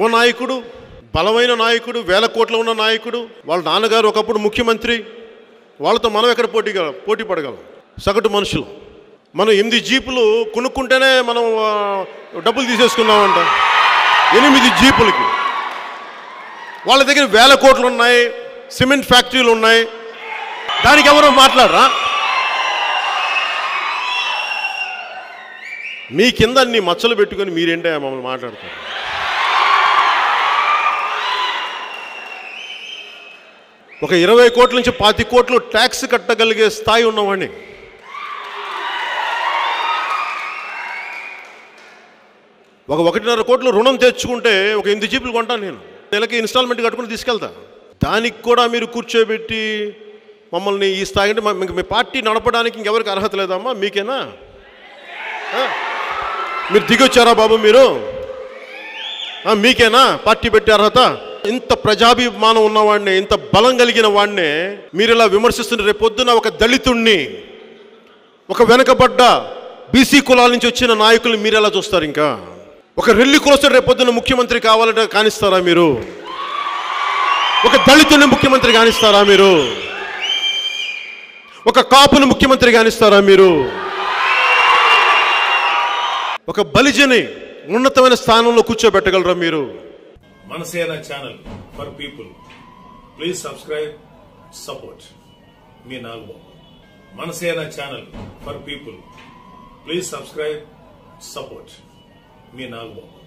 యువ నాయకుడు బలమైన నాయకుడు వేల కోట్ల ఉన్న నాయకుడు వాళ్ళ నాన్నగారు ఒకప్పుడు ముఖ్యమంత్రి వాళ్ళతో మనం ఎక్కడ పోటీ పోటీ పడగలం సగటు మనుషులు మనం ఎనిమిది జీపులు కొనుక్కుంటేనే మనం ఆ, డబ్బులు తీసేసుకున్నామంట ఎనిమిది జీపులకి వాళ్ళ దగ్గర వేల కోట్లు ఉన్నాయి సిమెంట్ ఫ్యాక్టరీలు ఉన్నాయి దానికి ఎవరు మాట్లాడరా మీ కింద అన్ని మచ్చలు పెట్టుకొని మీరేంటే మమ్మల్ని మాట్లాడతారు ఒక ఇరవై కోట్ల నుంచి పాతి కోట్లు ట్యాక్స్ కట్టగలిగే స్థాయి ఉన్నవాడిని ఒక ఒకటిన్నర కోట్లు రుణం తెచ్చుకుంటే ఒక ఎనిమిది జీపులు కొంటాను నేను నెలకి ఇన్స్టాల్మెంట్ కట్టుకుని తీసుకెళ్తా దానికి కూడా మీరు కూర్చోబెట్టి మమ్మల్ని ఈ స్థాయి అంటే మా- ఇంక మీ పార్టీ నడపడానికి ఇంకెవరికి అర్హత లేదమ్మా మీకేనా ఆ? మీరు దిగొచ్చారా బాబు మీరు ఆ, మీకేనా పార్టీ పెట్టే అర్హత ఇంత ప్రజాభిమానం ఉన్నవాడిని ఇంత బలం కలిగిన వాడిని మీరు ఇలా విమర్శిస్తున్న రేపొద్దున ఒక దళితుణ్ణి ఒక వెనకబడ్డ బీసీ కులాల నుంచి వచ్చిన నాయకుల్ని మీరు ఎలా చూస్తారు ఇంకా ఒక రెల్లి కులస్తుడు రేపొద్దున ముఖ్యమంత్రి కావాలంటే కానిస్తారా మీరు ఒక దళితుని ముఖ్యమంత్రి కానిస్తారా మీరు ఒక కాపుని ముఖ్యమంత్రి కానిస్తారా మీరు ఒక బలిజని ఉన్నతమైన స్థానంలో కూర్చోబెట్టగలరా మీరు Manasena channel for people please subscribe support మీ నాలుగు Manasena channel for people please subscribe support మీ నాలుగు